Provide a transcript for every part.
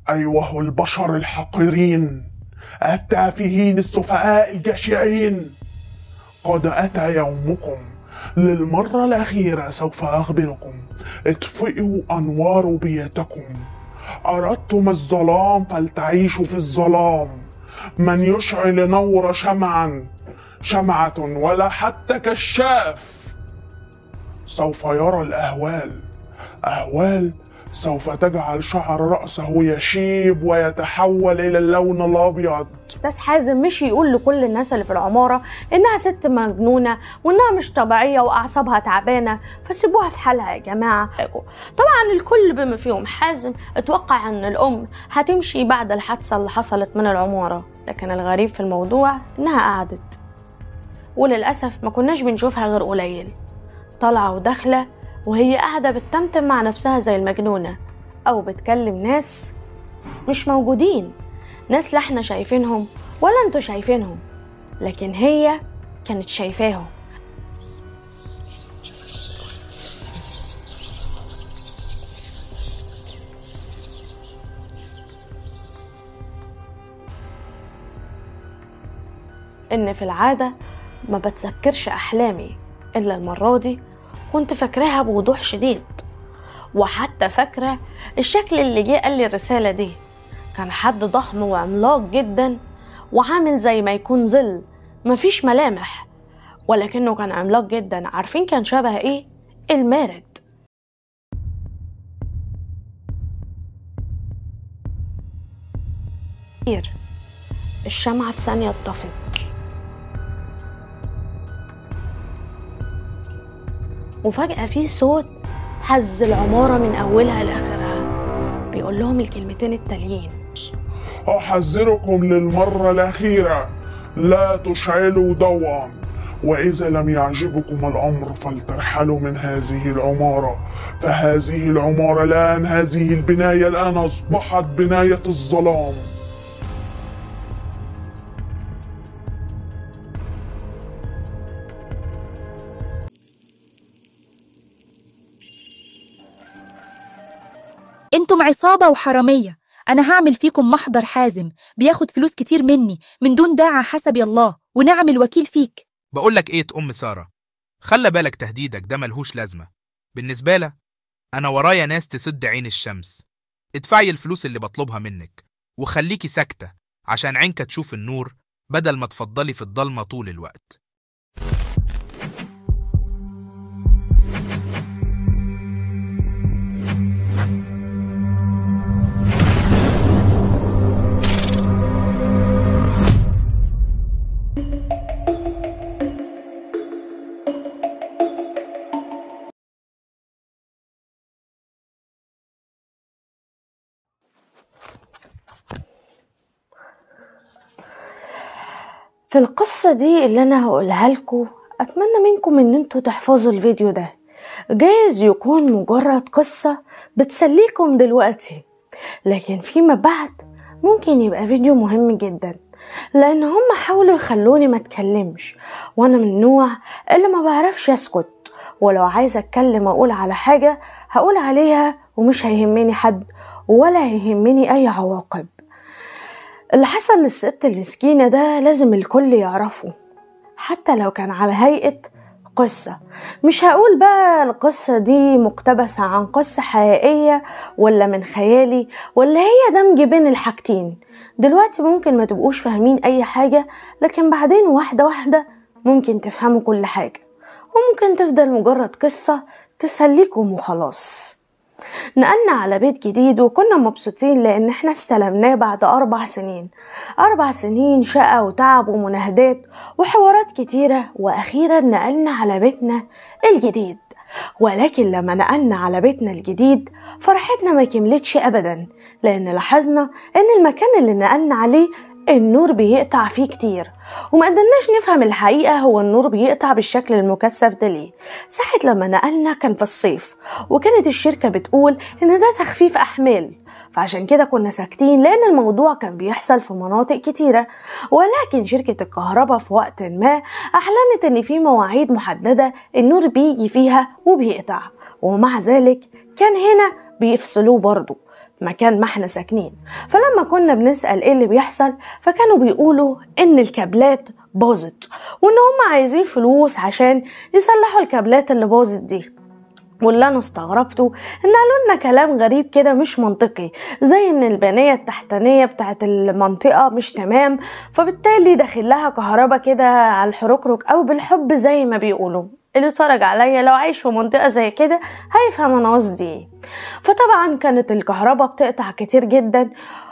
أيها البشر الحقيرين التافهين السفهاء الجشعين قد أتى يومكم للمرة الأخيرة سوف أخبركم اطفئوا أنوار بيوتكم أردتم الظلام فلتعيشوا في الظلام من يشعل نور شمعا شمعة ولا حتى كشاف سوف يرى الأهوال أهوال سوف تجعل شعر رأسه يشيب ويتحول إلى اللون الأبيض استاذ حازم مش يقول لكل الناس اللي في العماره انها ست مجنونه وانها مش طبيعيه واعصابها تعبانه فسيبوها في حالها يا جماعه طبعا الكل بما فيهم حازم اتوقع ان الام هتمشي بعد الحادثه اللي حصلت من العماره لكن الغريب في الموضوع انها قعدت وللاسف ما كناش بنشوفها غير قليل طالعه وداخله وهي قاعده بتتمتم مع نفسها زي المجنونه او بتكلم ناس مش موجودين ناس لا احنا شايفينهم ولا انتوا شايفينهم لكن هي كانت شايفاهم ان في العادة ما بتذكرش احلامي الا المرة دي كنت فاكراها بوضوح شديد وحتى فاكرة الشكل اللي جه قال لي الرسالة دي كان حد ضخم وعملاق جدا وعامل زي ما يكون ظل مفيش ملامح ولكنه كان عملاق جدا عارفين كان شبه ايه المارد كتير. الشمعة في ثانية اتطفت وفجأة في صوت هز العمارة من أولها لآخرها بيقول لهم الكلمتين التاليين أحذركم للمرة الأخيرة لا تشعلوا ضوءا وإذا لم يعجبكم الأمر فلترحلوا من هذه العمارة فهذه العمارة الآن هذه البناية الآن أصبحت بناية الظلام انتم عصابة وحرامية أنا هعمل فيكم محضر حازم بياخد فلوس كتير مني من دون داعي حسبي الله ونعم الوكيل فيك بقول لك ايه ام ساره خلى بالك تهديدك ده ملهوش لازمه بالنسبه لها انا ورايا ناس تسد عين الشمس ادفعي الفلوس اللي بطلبها منك وخليكي ساكته عشان عينك تشوف النور بدل ما تفضلي في الضلمه طول الوقت في القصة دي اللي أنا هقولها لكم أتمنى منكم إن انتوا تحفظوا الفيديو ده جايز يكون مجرد قصة بتسليكم دلوقتي لكن فيما بعد ممكن يبقى فيديو مهم جدا لأن هم حاولوا يخلوني ما اتكلمش وأنا من النوع اللي ما بعرفش أسكت ولو عايزة أتكلم وأقول على حاجة هقول عليها ومش هيهمني حد ولا هيهمني أي عواقب اللي حصل للست المسكينة ده لازم الكل يعرفه حتى لو كان على هيئة قصة مش هقول بقى القصة دي مقتبسة عن قصة حقيقية ولا من خيالي ولا هي دمج بين الحاجتين دلوقتي ممكن ما تبقوش فاهمين أي حاجة لكن بعدين واحدة واحدة ممكن تفهموا كل حاجة وممكن تفضل مجرد قصة تسليكم وخلاص نقلنا على بيت جديد وكنا مبسوطين لأن احنا استلمناه بعد أربع سنين أربع سنين شقة وتعب ومناهدات وحوارات كتيرة وأخيرا نقلنا على بيتنا الجديد ولكن لما نقلنا على بيتنا الجديد فرحتنا ما كملتش أبدا لأن لاحظنا إن المكان اللي نقلنا عليه النور بيقطع فيه كتير وما قدرناش نفهم الحقيقة هو النور بيقطع بالشكل المكثف ده ليه ساعة لما نقلنا كان في الصيف وكانت الشركة بتقول إن ده تخفيف أحمال فعشان كده كنا ساكتين لأن الموضوع كان بيحصل في مناطق كتيرة ولكن شركة الكهرباء في وقت ما أعلنت إن في مواعيد محددة النور بيجي فيها وبيقطع ومع ذلك كان هنا بيفصلوه برضه مكان ما احنا ساكنين فلما كنا بنسأل ايه اللي بيحصل فكانوا بيقولوا ان الكابلات باظت وان هم عايزين فلوس عشان يصلحوا الكابلات اللي باظت دي واللي انا استغربته ان قالوا لنا كلام غريب كده مش منطقي زي ان البنيه التحتانيه بتاعت المنطقه مش تمام فبالتالي داخل لها كهرباء كده على الحركرك او بالحب زي ما بيقولوا اللي اتفرج عليا لو عايش في منطقة زي كده هيفهم انا قصدي ايه فطبعا كانت الكهرباء بتقطع كتير جدا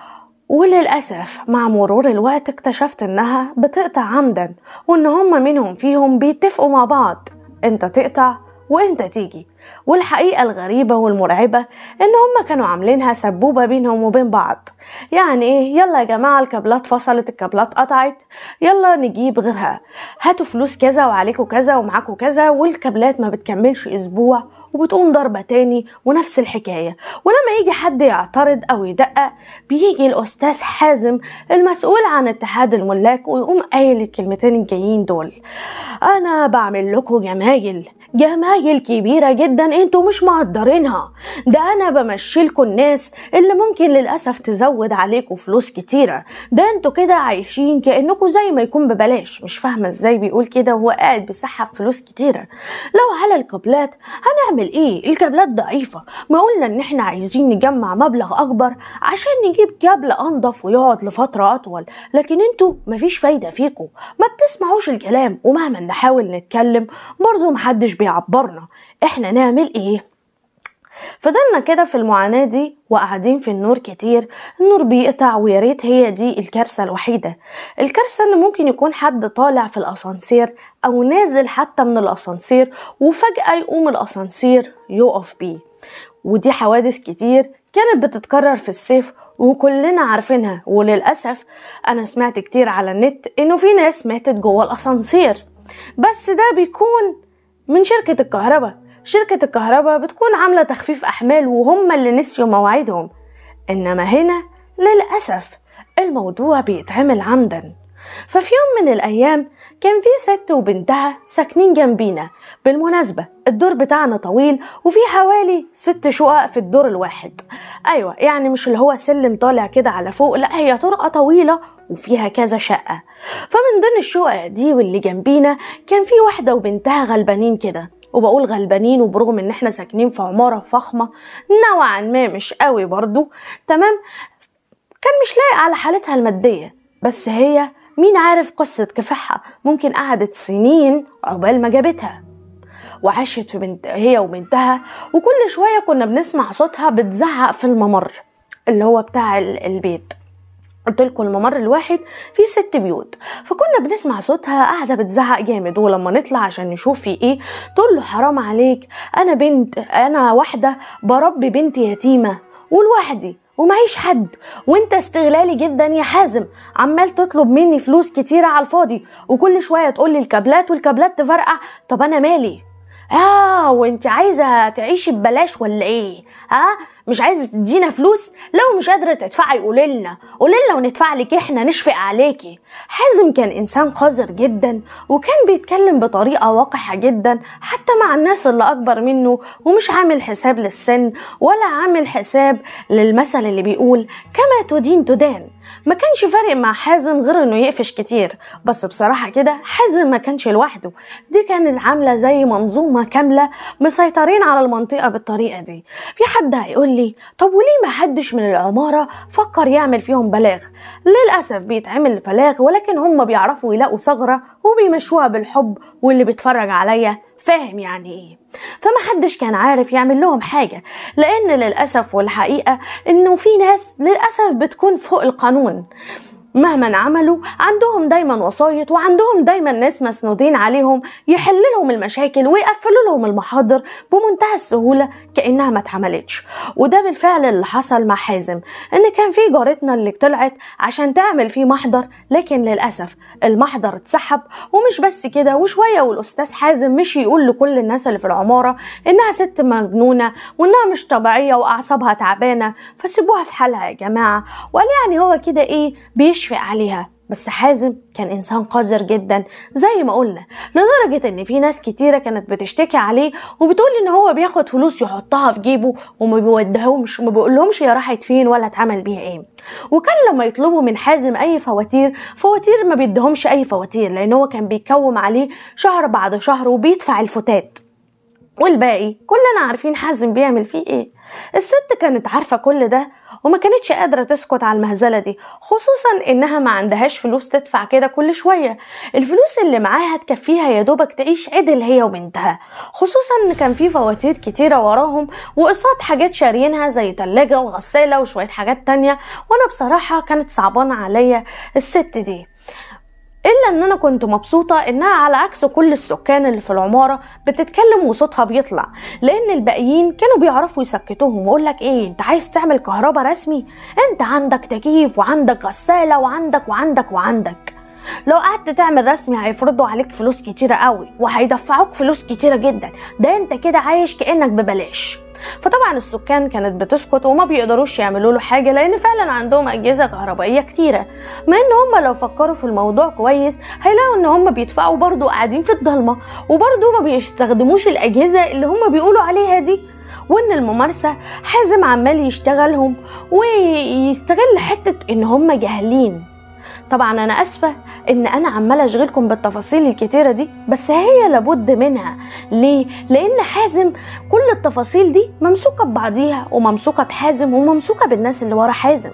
وللأسف مع مرور الوقت اكتشفت انها بتقطع عمدا وان هما منهم فيهم بيتفقوا مع بعض انت تقطع وانت تيجي والحقيقة الغريبة والمرعبة إن هما كانوا عاملينها سبوبة بينهم وبين بعض يعني إيه يلا يا جماعة الكابلات فصلت الكابلات قطعت يلا نجيب غيرها هاتوا فلوس كذا وعليكوا كذا ومعاكوا كذا والكابلات ما بتكملش أسبوع وبتقوم ضربة تاني ونفس الحكاية ولما يجي حد يعترض أو يدقق بيجي الأستاذ حازم المسؤول عن اتحاد الملاك ويقوم قايل الكلمتين الجايين دول أنا بعمل لكم جمايل جمايل كبيرة جدا انتوا مش مقدرينها ده انا بمشيلكوا الناس اللي ممكن للأسف تزود عليكوا فلوس كتيرة ده انتوا كده عايشين كأنكوا زي ما يكون ببلاش مش فاهمة ازاي بيقول كده وهو قاعد بيسحب فلوس كتيرة لو على الكابلات هنعمل ايه الكابلات ضعيفة ما قلنا ان احنا عايزين نجمع مبلغ اكبر عشان نجيب كابل انضف ويقعد لفترة اطول لكن انتوا مفيش فايدة فيكوا ما بتسمعوش الكلام ومهما نحاول نتكلم برضه محدش بيعبرنا احنا نعمل ايه فضلنا كده في المعاناة دي وقاعدين في النور كتير النور بيقطع ويا ريت هي دي الكارثة الوحيدة الكارثة ان ممكن يكون حد طالع في الاسانسير او نازل حتى من الاسانسير وفجأة يقوم الاسانسير يقف بيه ودي حوادث كتير كانت بتتكرر في الصيف وكلنا عارفينها وللأسف أنا سمعت كتير على النت إنه في ناس ماتت جوه الأسانسير بس ده بيكون من شركة الكهرباء شركة الكهرباء بتكون عاملة تخفيف أحمال وهم اللي نسيوا مواعيدهم إنما هنا للأسف الموضوع بيتعمل عمدا ففي يوم من الأيام كان في ست وبنتها ساكنين جنبينا بالمناسبة الدور بتاعنا طويل وفي حوالي ست شقق في الدور الواحد أيوة يعني مش اللي هو سلم طالع كده على فوق لا هي طرقة طويلة وفيها كذا شقة فمن ضمن الشقق دي واللي جنبينا كان في واحدة وبنتها غلبانين كده وبقول غلبانين وبرغم ان احنا ساكنين في عمارة فخمة نوعا ما مش قوي برضو تمام كان مش لايق على حالتها المادية بس هي مين عارف قصة كفاحها ممكن قعدت سنين عقبال ما جابتها وعاشت في بنت هي وبنتها وكل شوية كنا بنسمع صوتها بتزعق في الممر اللي هو بتاع البيت قلت لكم الممر الواحد فيه ست بيوت فكنا بنسمع صوتها قاعده بتزعق جامد ولما نطلع عشان نشوف في ايه تقول له حرام عليك انا بنت انا واحده بربي بنت يتيمه ولوحدي ومعيش حد وانت استغلالي جدا يا حازم عمال تطلب مني فلوس كتيرة على الفاضي وكل شوية تقولي الكابلات والكابلات تفرقع طب انا مالي اه وانت عايزة تعيشي ببلاش ولا ايه ها مش عايزة تدينا فلوس لو مش قادرة تدفعي قولي لنا قولي لنا وندفع لك احنا نشفق عليكي حازم كان انسان قذر جدا وكان بيتكلم بطريقة وقحة جدا حتى مع الناس اللي اكبر منه ومش عامل حساب للسن ولا عامل حساب للمثل اللي بيقول كما تدين تدان ما كانش فارق مع حازم غير انه يقفش كتير بس بصراحة كده حازم ما كانش لوحده دي كانت عاملة زي منظومة كاملة مسيطرين على المنطقة بالطريقة دي في حد هيقول لي طب وليه ما حدش من العمارة فكر يعمل فيهم بلاغ للأسف بيتعمل بلاغ ولكن هم بيعرفوا يلاقوا ثغرة وبيمشوها بالحب واللي بيتفرج عليا فاهم يعني ايه فما حدش كان عارف يعمل لهم حاجة لأن للأسف والحقيقة إنه في ناس للأسف بتكون فوق القانون مهما عملوا عندهم دايما وسايط وعندهم دايما ناس مسنودين عليهم يحل لهم المشاكل ويقفلوا لهم المحاضر بمنتهى السهولة كأنها ما اتعملتش وده بالفعل اللي حصل مع حازم ان كان في جارتنا اللي طلعت عشان تعمل فيه محضر لكن للأسف المحضر اتسحب ومش بس كده وشوية والأستاذ حازم مشي يقول لكل الناس اللي في العمارة إنها ست مجنونة وإنها مش طبيعية وأعصابها تعبانة فسيبوها في حالها يا جماعة وقال يعني هو كده إيه بيشفق عليها بس حازم كان إنسان قذر جدا زي ما قلنا لدرجة إن في ناس كتيرة كانت بتشتكي عليه وبتقول إن هو بياخد فلوس يحطها في جيبه وما بيوديهمش وما بيقولهمش هي راحت فين ولا اتعمل بيها إيه وكان لما يطلبوا من حازم أي فواتير فواتير ما بيدهمش أي فواتير لأن هو كان بيكوم عليه شهر بعد شهر وبيدفع الفتات والباقي كلنا عارفين حازم بيعمل فيه ايه الست كانت عارفة كل ده وما كانتش قادرة تسكت على المهزلة دي خصوصا انها ما عندهاش فلوس تدفع كده كل شوية الفلوس اللي معاها تكفيها يا دوبك تعيش عدل هي وبنتها خصوصا ان كان في فواتير كتيرة وراهم وقساط حاجات شاريينها زي تلاجة وغسالة وشوية حاجات تانية وانا بصراحة كانت صعبانة عليا الست دي الا ان انا كنت مبسوطه انها على عكس كل السكان اللي في العماره بتتكلم وصوتها بيطلع لان الباقيين كانوا بيعرفوا يسكتوهم ويقول لك ايه انت عايز تعمل كهرباء رسمي انت عندك تكييف وعندك غساله وعندك وعندك وعندك لو قعدت تعمل رسمي هيفرضوا عليك فلوس كتيرة قوي وهيدفعوك فلوس كتيرة جدا ده انت كده عايش كأنك ببلاش فطبعا السكان كانت بتسكت وما بيقدروش يعملوا له حاجه لان فعلا عندهم اجهزه كهربائيه كتيره مع ان هم لو فكروا في الموضوع كويس هيلاقوا ان هم بيدفعوا برضه قاعدين في الضلمه وبرضه ما بيستخدموش الاجهزه اللي هم بيقولوا عليها دي وان الممارسه حازم عمال يشتغلهم ويستغل حته ان هم جاهلين طبعا انا اسفه ان انا عماله اشغلكم بالتفاصيل الكتيره دي بس هي لابد منها ليه لان حازم كل التفاصيل دي ممسوكه ببعضيها وممسوكه بحازم وممسوكه بالناس اللي ورا حازم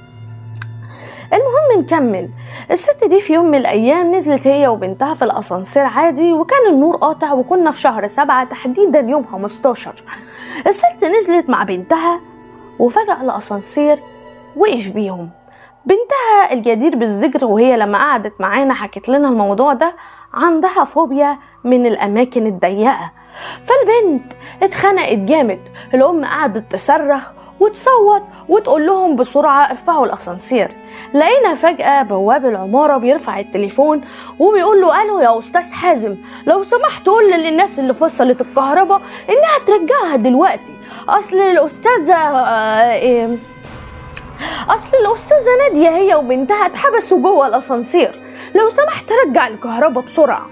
المهم نكمل الست دي في يوم من الايام نزلت هي وبنتها في الاسانسير عادي وكان النور قاطع وكنا في شهر سبعة تحديدا يوم 15 الست نزلت مع بنتها وفجأة الاسانسير وقف بيهم بنتها الجدير بالذكر وهي لما قعدت معانا حكت لنا الموضوع ده عندها فوبيا من الأماكن الضيقة فالبنت اتخنقت جامد الأم قعدت تصرخ وتصوت وتقول لهم بسرعة ارفعوا الأسانسير لقينا فجأة بواب العمارة بيرفع التليفون وبيقول له ألو يا أستاذ حازم لو سمحت قول للناس اللي فصلت الكهرباء إنها ترجعها دلوقتي أصل الأستاذة آه إيه اصل الاستاذه ناديه هي وبنتها اتحبسوا جوه الاسانسير لو سمحت رجع الكهرباء بسرعه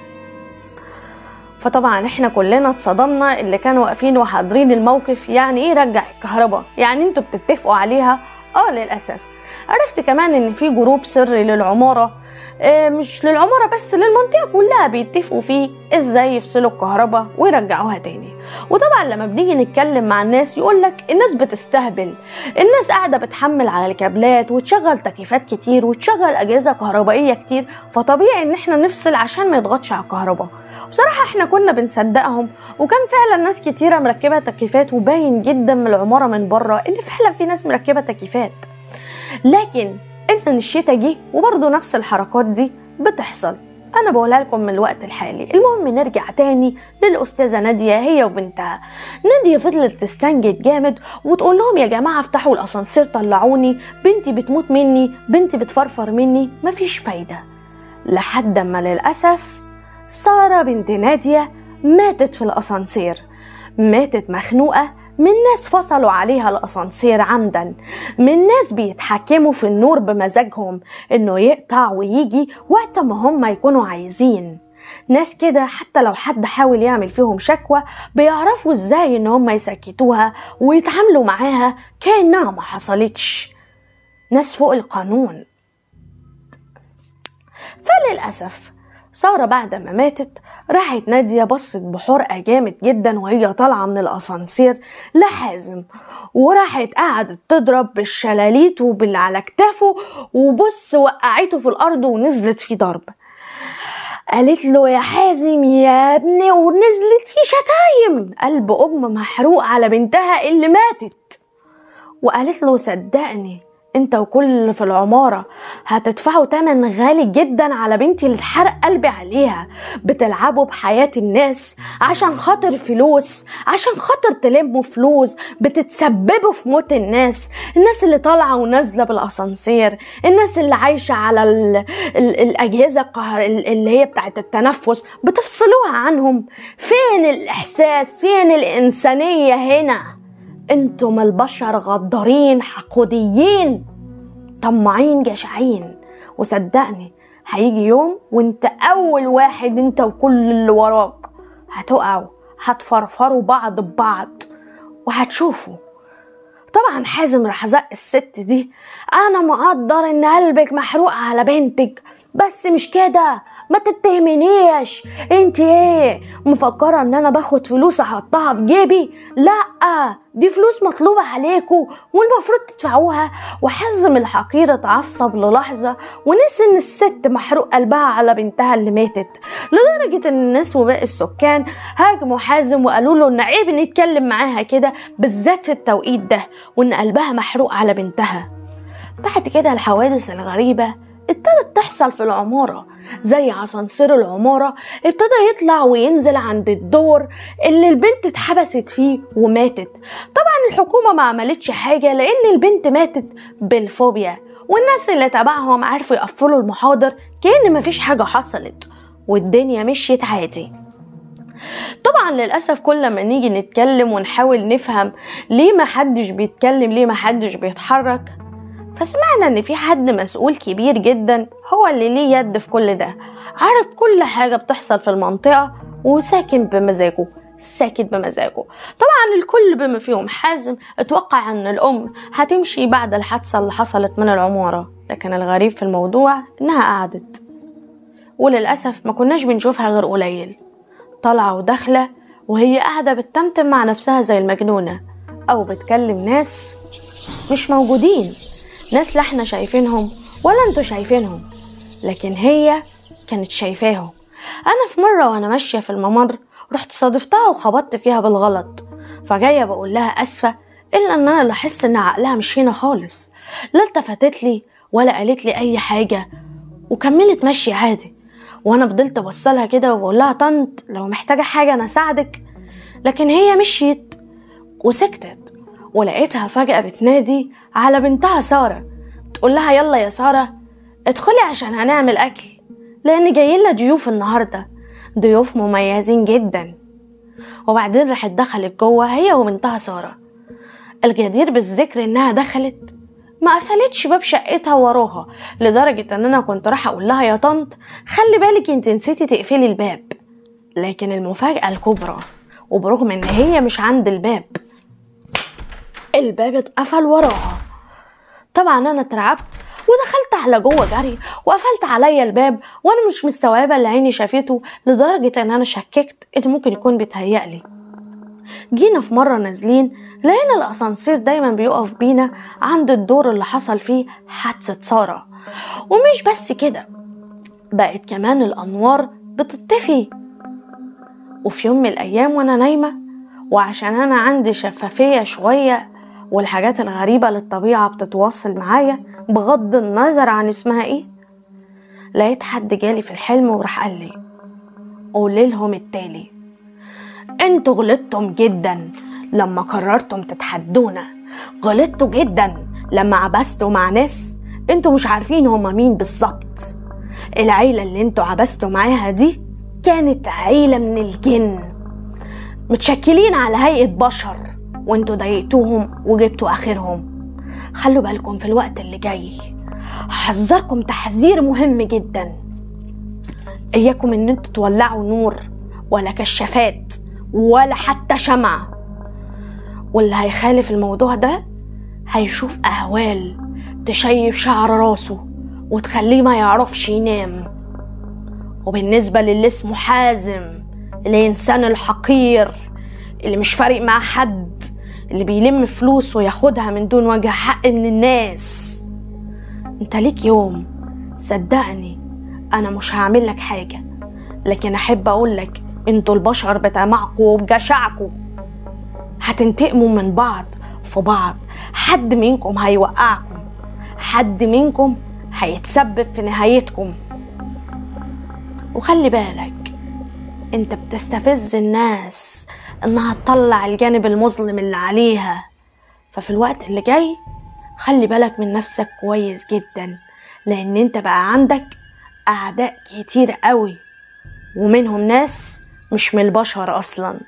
فطبعا احنا كلنا اتصدمنا اللي كانوا واقفين وحاضرين الموقف يعني ايه رجع الكهرباء يعني انتوا بتتفقوا عليها اه للاسف عرفت كمان ان في جروب سري للعماره آه، مش للعمارة بس للمنطقة كلها بيتفقوا فيه ازاي يفصلوا الكهرباء ويرجعوها تاني وطبعا لما بنيجي نتكلم مع الناس يقولك الناس بتستهبل الناس قاعدة بتحمل على الكابلات وتشغل تكييفات كتير وتشغل أجهزة كهربائية كتير فطبيعي ان احنا نفصل عشان ما يضغطش على الكهرباء بصراحة احنا كنا بنصدقهم وكان فعلا ناس كتيرة مركبة تكييفات وباين جدا من العمارة من بره ان فعلا في ناس مركبة تكييفات لكن ان الشتا جه وبرضه نفس الحركات دي بتحصل انا بقولها لكم من الوقت الحالي المهم نرجع تاني للاستاذه ناديه هي وبنتها ناديه فضلت تستنجد جامد وتقول لهم يا جماعه افتحوا الاسانسير طلعوني بنتي بتموت مني بنتي بتفرفر مني مفيش فايده لحد ما للاسف ساره بنت ناديه ماتت في الاسانسير ماتت مخنوقه من ناس فصلوا عليها الأسانسير عمدا من ناس بيتحكموا في النور بمزاجهم إنه يقطع ويجي وقت ما هم يكونوا عايزين ناس كده حتى لو حد حاول يعمل فيهم شكوى بيعرفوا ازاي ان هم يسكتوها ويتعاملوا معاها كأنها ما حصلتش ناس فوق القانون فللأسف سارة بعد ما ماتت راحت نادية بصت بحرقة جامد جدا وهي طالعة من الأسانسير لحازم وراحت قعدت تضرب بالشلاليت وباللي على كتافه وبص وقعته في الأرض ونزلت في ضرب قالت له يا حازم يا ابني ونزلت في شتايم قلب أم محروق على بنتها اللي ماتت وقالت له صدقني انت وكل اللي في العمارة هتدفعوا تمن غالي جدا على بنتي اللي اتحرق قلبي عليها بتلعبوا بحياة الناس عشان خاطر فلوس عشان خاطر تلموا فلوس بتتسببوا في موت الناس الناس اللي طالعة ونازلة بالأسانسير الناس اللي عايشة على ال ال الأجهزة القهر اللي هي بتاعت التنفس بتفصلوها عنهم فين الإحساس فين الإنسانية هنا انتم البشر غدارين حقوديين طماعين جشعين وصدقني هيجي يوم وانت اول واحد انت وكل اللي وراك هتقعوا هتفرفروا بعض ببعض وهتشوفوا طبعا حازم راح زق الست دي انا مقدر ان قلبك محروق على بنتك بس مش كده ما تتهمنيش انت ايه مفكرة ان انا باخد فلوس احطها في جيبي لا دي فلوس مطلوبة عليكم والمفروض تدفعوها وحزم الحقير اتعصب للحظة ونسي ان الست محروق قلبها على بنتها اللي ماتت لدرجة ان الناس وباقي السكان هاجموا حازم وقالوا له ان عيب نتكلم معاها كده بالذات في التوقيت ده وان قلبها محروق على بنتها بعد كده الحوادث الغريبة ابتدت تحصل في العمارة زي عصانسير العمارة ابتدى يطلع وينزل عند الدور اللي البنت اتحبست فيه وماتت طبعا الحكومة ما عملتش حاجة لأن البنت ماتت بالفوبيا والناس اللي تبعهم عرفوا يقفلوا المحاضر كأن مفيش حاجة حصلت والدنيا مشيت عادي طبعا للأسف كل ما نيجي نتكلم ونحاول نفهم ليه ما حدش بيتكلم ليه ما حدش بيتحرك فسمعنا ان في حد مسؤول كبير جدا هو اللي ليه يد في كل ده عارف كل حاجة بتحصل في المنطقة وساكن بمزاجه ساكت بمزاجه طبعا الكل بما فيهم حازم اتوقع ان الام هتمشي بعد الحادثة اللي حصلت من العمارة لكن الغريب في الموضوع انها قعدت وللأسف ما كناش بنشوفها غير قليل طالعة وداخلة وهي قاعدة بتتمتم مع نفسها زي المجنونة أو بتكلم ناس مش موجودين ناس لا احنا شايفينهم ولا انتوا شايفينهم لكن هي كانت شايفاهم انا في مره وانا ماشيه في الممر رحت صادفتها وخبطت فيها بالغلط فجايه بقول لها اسفه الا ان انا لاحظت ان عقلها مش هنا خالص لا التفتت لي ولا قالت لي اي حاجه وكملت مشي عادي وانا فضلت بصلها كده وبقول لها طنط لو محتاجه حاجه انا اساعدك لكن هي مشيت وسكتت ولقيتها فجأة بتنادي على بنتها سارة تقول لها يلا يا سارة ادخلي عشان هنعمل أكل لأن جايلنا ضيوف النهاردة ضيوف مميزين جدا وبعدين راحت دخلت جوه هي وبنتها سارة الجدير بالذكر إنها دخلت ما قفلتش باب شقتها وراها لدرجة إن أنا كنت راح أقول لها يا طنط خلي بالك أنت نسيتي تقفلي الباب لكن المفاجأة الكبرى وبرغم إن هي مش عند الباب الباب اتقفل وراها طبعا انا اترعبت ودخلت على جوه جري وقفلت عليا الباب وانا مش مستوعبه اللي عيني شافته لدرجه ان انا شككت ان ممكن يكون بيتهيألي جينا في مره نازلين لقينا الاسانسير دايما بيقف بينا عند الدور اللي حصل فيه حادثه ساره ومش بس كده بقت كمان الانوار بتطفي وفي يوم من الايام وانا نايمه وعشان انا عندي شفافيه شويه والحاجات الغريبة للطبيعة بتتواصل معايا بغض النظر عن اسمها ايه لقيت حد جالي في الحلم وراح قال لي قولي لهم التالي انتوا غلطتم جدا لما قررتم تتحدونا غلطتوا جدا لما عبستوا مع ناس انتوا مش عارفين هما مين بالظبط العيلة اللي انتوا عبستوا معاها دي كانت عيلة من الجن متشكلين على هيئة بشر وانتوا ضايقتوهم وجبتوا اخرهم خلوا بالكم في الوقت اللي جاي هحذركم تحذير مهم جدا اياكم ان انتوا تولعوا نور ولا كشافات ولا حتى شمعة واللي هيخالف الموضوع ده هيشوف اهوال تشيب شعر راسه وتخليه ما يعرفش ينام وبالنسبة للي اسمه حازم الإنسان الحقير اللي مش فارق مع حد اللي بيلم فلوس وياخدها من دون وجه حق من الناس انت ليك يوم صدقني انا مش هعمل لك حاجة لكن احب اقولك انتوا البشر بطمعكوا وبجشعكوا هتنتقموا من بعض في بعض حد منكم هيوقعكم حد منكم هيتسبب في نهايتكم وخلي بالك انت بتستفز الناس انها تطلع الجانب المظلم اللي عليها ففي الوقت اللي جاي خلي بالك من نفسك كويس جدا لان انت بقى عندك اعداء كتير قوي ومنهم ناس مش من البشر اصلا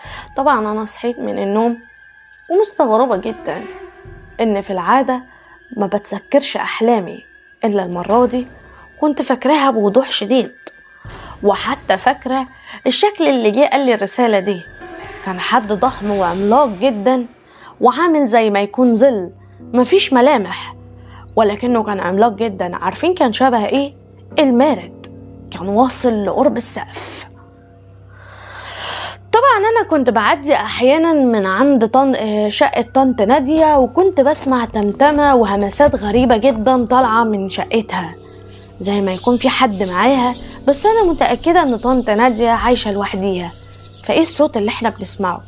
طبعا انا صحيت من النوم ومستغربة جدا ان في العادة ما بتذكرش أحلامي إلا المرة دي كنت فاكراها بوضوح شديد وحتى فاكرة الشكل اللي جه قال لي الرسالة دي كان حد ضخم وعملاق جدا وعامل زي ما يكون ظل مفيش ملامح ولكنه كان عملاق جدا عارفين كان شبه ايه المارد كان واصل لقرب السقف طبعا انا كنت بعدي احيانا من عند طن... آه، شقه طنط ناديه وكنت بسمع تمتمه وهمسات غريبه جدا طالعه من شقتها زي ما يكون في حد معاها بس انا متاكده ان طنط ناديه عايشه لوحديها فايه الصوت اللي احنا بنسمعه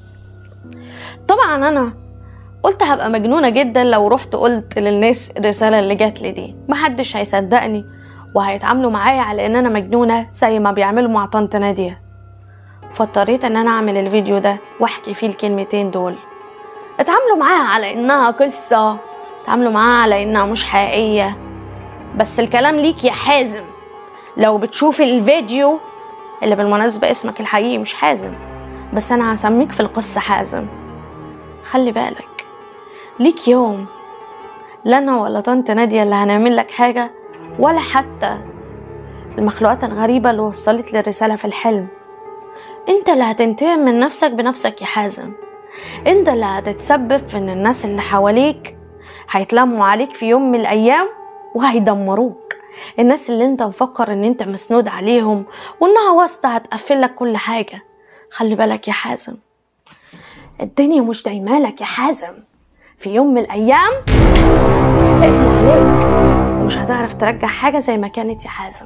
طبعا انا قلت هبقى مجنونة جدا لو رحت قلت للناس الرسالة اللي جات لي دي محدش هيصدقني وهيتعاملوا معايا على ان انا مجنونة زي ما بيعملوا مع طنط نادية فاضطريت ان انا اعمل الفيديو ده واحكي فيه الكلمتين دول اتعاملوا معاها على انها قصة اتعاملوا معاها على انها مش حقيقية بس الكلام ليك يا حازم لو بتشوف الفيديو اللي بالمناسبة اسمك الحقيقي مش حازم بس انا هسميك في القصة حازم خلي بالك ليك يوم لا انا ولا طنط نادية اللي هنعمل لك حاجة ولا حتى المخلوقات الغريبة اللي وصلت لي الرسالة في الحلم انت اللي هتنتقم من نفسك بنفسك يا حازم انت اللي هتتسبب في ان الناس اللي حواليك هيتلموا عليك في يوم من الايام وهيدمروك الناس اللي انت مفكر ان انت مسنود عليهم وانها واسطة هتقفل لك كل حاجة خلي بالك يا حازم الدنيا مش دايمالك يا حازم في يوم من الايام تقفل عليك ومش هتعرف ترجع حاجة زي ما كانت يا حازم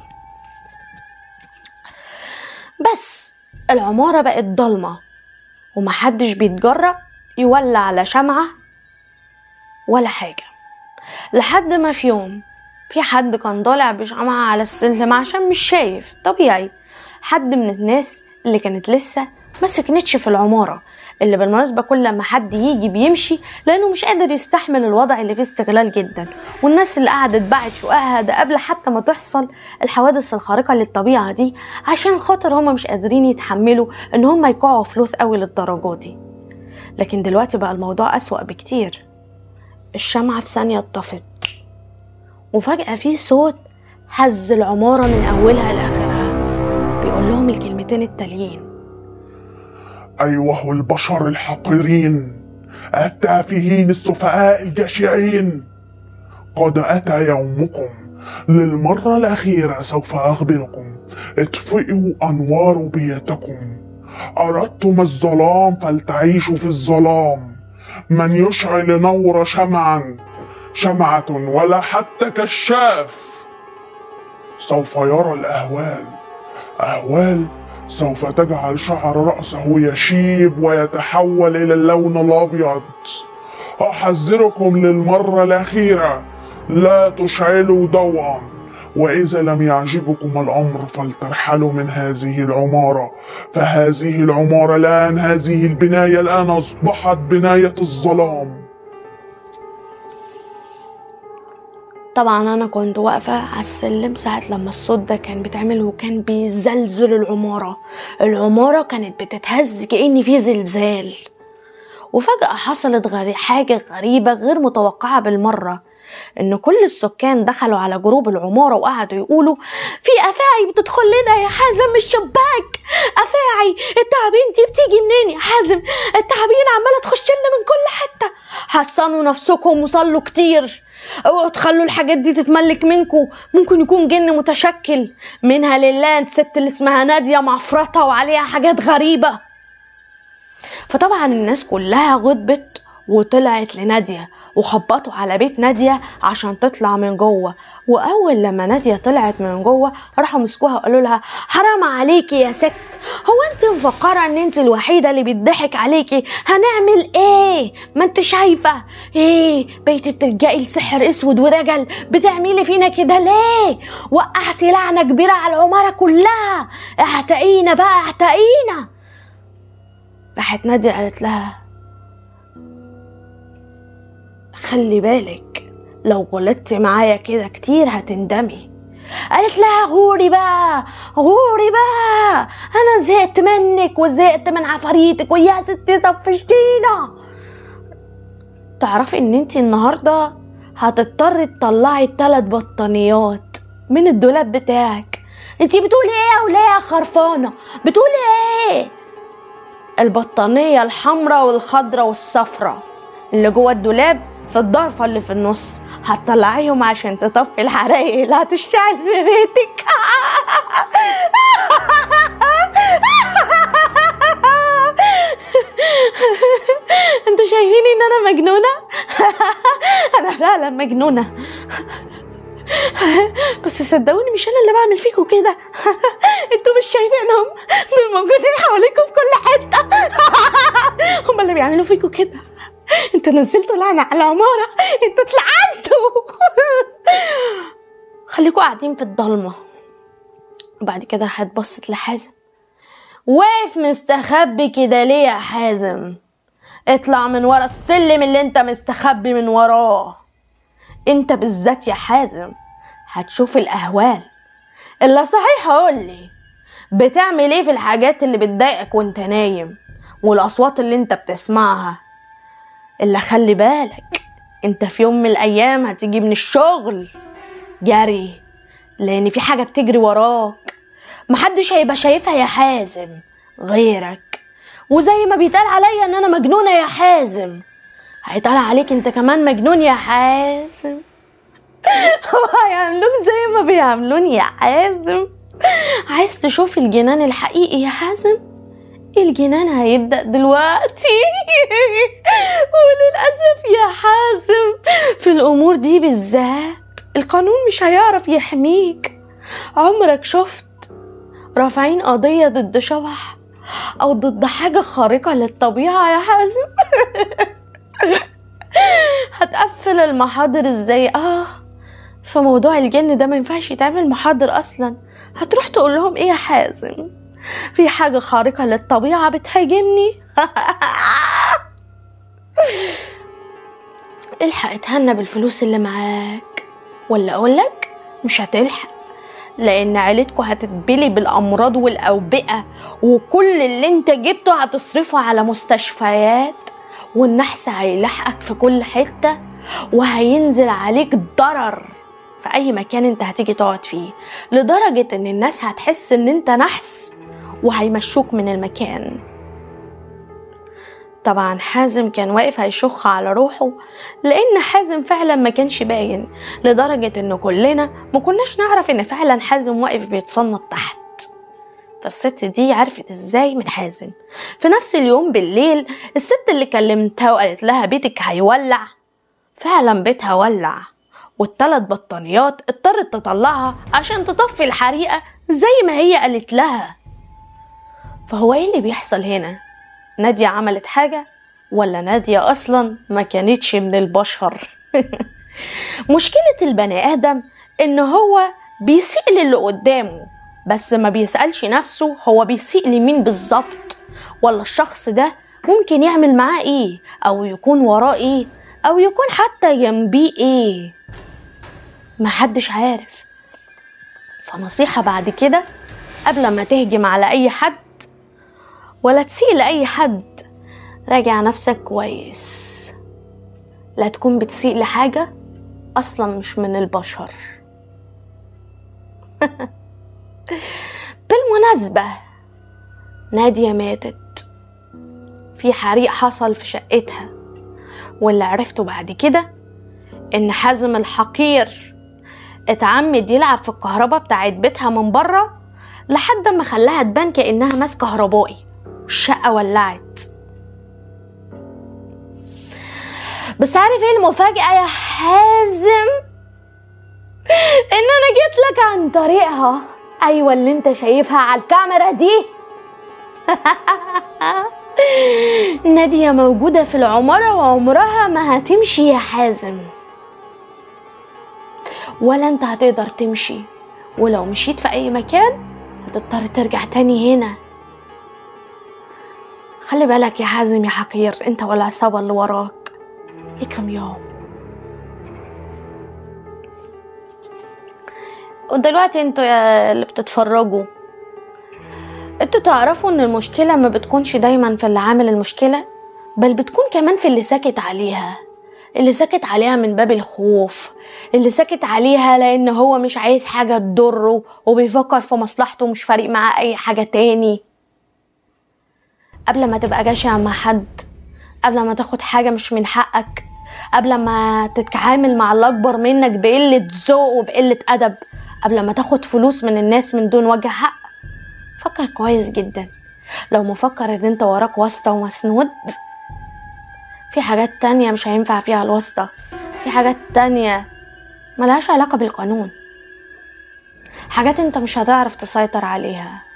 بس العمارة بقت ضلمة ومحدش بيتجرأ يولع على شمعة ولا حاجة لحد ما في يوم في حد كان طالع بشمعة على السلم عشان مش شايف طبيعي حد من الناس اللي كانت لسه ما سكنتش في العمارة اللي بالمناسبة كل ما حد يجي بيمشي لأنه مش قادر يستحمل الوضع اللي فيه استغلال جدا والناس اللي قعدت باعت شققها ده قبل حتى ما تحصل الحوادث الخارقة للطبيعة دي عشان خاطر هما مش قادرين يتحملوا إن هما يقعوا فلوس قوي للدرجة دي لكن دلوقتي بقى الموضوع أسوأ بكتير الشمعة في ثانية اتطفت وفجأة في صوت هز العمارة من أولها لآخرها بيقول لهم الكلمتين التاليين أيها البشر الحقيرين التافهين السفهاء الجشعين قد أتى يومكم للمرة الأخيرة سوف أخبركم اطفئوا أنوار بيتكم أردتم الظلام فلتعيشوا في الظلام من يشعل نور شمعا شمعة ولا حتى كشاف سوف يرى الأهوال أهوال سوف تجعل شعر رأسه يشيب ويتحول إلى اللون الأبيض أحذركم للمرة الأخيرة لا تشعلوا ضوءا وإذا لم يعجبكم الأمر فلترحلوا من هذه العمارة فهذه العمارة الآن هذه البناية الآن أصبحت بناية الظلام طبعا انا كنت واقفة على السلم ساعة لما الصوت ده كان بيتعمل وكان بيزلزل العمارة العمارة كانت بتتهز كأن في زلزال وفجأة حصلت غري... حاجة غريبة غير متوقعة بالمرة إن كل السكان دخلوا على جروب العمارة وقعدوا يقولوا في أفاعي بتدخل لنا يا حازم من الشباك أفاعي التعابين دي بتيجي منين يا حازم التعابين عمالة تخش لنا من كل حتة حصنوا نفسكم وصلوا كتير اوعوا تخلوا الحاجات دي تتملك منكم ممكن يكون جن متشكل منها لله الست اللي اسمها نادية معفرطة وعليها حاجات غريبة فطبعا الناس كلها غضبت وطلعت لنادية وخبطوا على بيت نادية عشان تطلع من جوه وأول لما نادية طلعت من جوه راحوا مسكوها وقالوا لها حرام عليكي يا ست هو انت مفكرة ان انت الوحيدة اللي بيضحك عليكي هنعمل ايه ما انت شايفة ايه بقيتي بتلجئي لسحر اسود ودجل بتعملي فينا كده ليه وقعتي لعنة كبيرة على العمارة كلها اعتقينا بقى اعتقينا راحت نادية قالت لها خلي بالك لو غلطت معايا كده كتير هتندمي قالت لها غوري بقى غوري بقى انا زهقت منك وزهقت من عفاريتك ويا ستي طفشتينا تعرفي ان انت النهارده هتضطري تطلعي التلات بطانيات من الدولاب بتاعك انتي بتقولي ايه يا وليه يا خرفانة بتقولي ايه البطانية الحمراء والخضراء والصفراء اللي جوه الدولاب في الضرفة اللي في النص هتطلعيهم عشان تطفي الحرايق اللي هتشتعل في بيتك انتوا شايفين ان انا مجنونة انا فعلا مجنونة بس صدقوني مش انا اللي بعمل فيكم كده انتوا مش شايفينهم دول موجودين حواليكم في كل حته هم اللي بيعملوا فيكم كده انتوا نزلتوا لعنه على العماره انتوا اتلعنتوا خليكوا قاعدين في الضلمه وبعد كده راحت بصت لحازم واقف مستخبي كده ليه يا حازم اطلع من ورا السلم اللي انت مستخبي من وراه انت بالذات يا حازم هتشوف الاهوال الا صحيح قولي بتعمل ايه في الحاجات اللي بتضايقك وانت نايم والاصوات اللي انت بتسمعها الا خلي بالك انت في يوم من الايام هتيجي من الشغل جري لان في حاجه بتجري وراك محدش هيبقى شايفها يا حازم غيرك وزي ما بيتقال عليا ان انا مجنونه يا حازم هيتقال عليك انت كمان مجنون يا حازم هيعملوك زي ما بيعملوني يا حازم عايز تشوف الجنان الحقيقي يا حازم الجنان هيبدأ دلوقتي وللأسف يا حازم في الأمور دي بالذات القانون مش هيعرف يحميك عمرك شفت رافعين قضية ضد شبح أو ضد حاجة خارقة للطبيعة يا حازم هتقفل المحاضر ازاي اه في موضوع الجن ده ما ينفعش يتعمل محاضر اصلا هتروح تقول لهم ايه يا حازم في حاجة خارقة للطبيعة بتهاجمني الحق اتهنى بالفلوس اللي معاك ولا اقولك مش هتلحق لان عيلتكوا هتتبلي بالامراض والاوبئة وكل اللي انت جبته هتصرفه على مستشفيات والنحس هيلحقك في كل حتة وهينزل عليك ضرر في أي مكان أنت هتيجي تقعد فيه لدرجة إن الناس هتحس إن أنت نحس وهيمشوك من المكان طبعا حازم كان واقف هيشخ على روحه لأن حازم فعلا ما كانش باين لدرجة إن كلنا ما كناش نعرف إن فعلا حازم واقف بيتصنط تحت فالست دي عرفت ازاي من حازم في نفس اليوم بالليل الست اللي كلمتها وقالت لها بيتك هيولع فعلا بيتها ولع والتلات بطانيات اضطرت تطلعها عشان تطفي الحريقة زي ما هي قالت لها فهو ايه اللي بيحصل هنا نادية عملت حاجة ولا نادية أصلا ما كانتش من البشر مشكلة البني آدم إن هو بيسيء للي قدامه بس ما بيسألش نفسه هو بيسيء لمين بالظبط ولا الشخص ده ممكن يعمل معاه ايه او يكون وراه ايه او يكون حتى جنبيه ايه محدش عارف فنصيحة بعد كده قبل ما تهجم على اي حد ولا تسيء لأي حد راجع نفسك كويس لا تكون بتسيء لحاجة أصلا مش من البشر بالمناسبة نادية ماتت في حريق حصل في شقتها واللي عرفته بعد كده ان حازم الحقير اتعمد يلعب في الكهرباء بتاعت بيتها من بره لحد ما خلاها تبان كانها ماس كهربائي الشقه ولعت بس عارف ايه المفاجاه يا حازم ان انا جيت لك عن طريقها ايوه اللي انت شايفها على الكاميرا دي نادية موجودة في العمارة وعمرها ما هتمشي يا حازم ولا انت هتقدر تمشي ولو مشيت في اي مكان هتضطر ترجع تاني هنا خلي بالك يا حازم يا حقير انت والعصابة اللي وراك لكم يوم ودلوقتي انتوا يا اللي بتتفرجوا انتوا تعرفوا ان المشكلة ما بتكونش دايما في اللي عامل المشكلة بل بتكون كمان في اللي ساكت عليها اللي سكت عليها من باب الخوف اللي سكت عليها لان هو مش عايز حاجة تضره وبيفكر في مصلحته ومش فارق معاه اي حاجة تاني قبل ما تبقى جشع مع حد قبل ما تاخد حاجة مش من حقك قبل ما تتعامل مع اللي اكبر منك بقلة ذوق وبقلة ادب قبل ما تاخد فلوس من الناس من دون وجه حق فكر كويس جدا لو مفكر ان انت وراك واسطة ومسنود في حاجات تانية مش هينفع فيها الواسطة في حاجات تانية ملهاش علاقة بالقانون حاجات انت مش هتعرف تسيطر عليها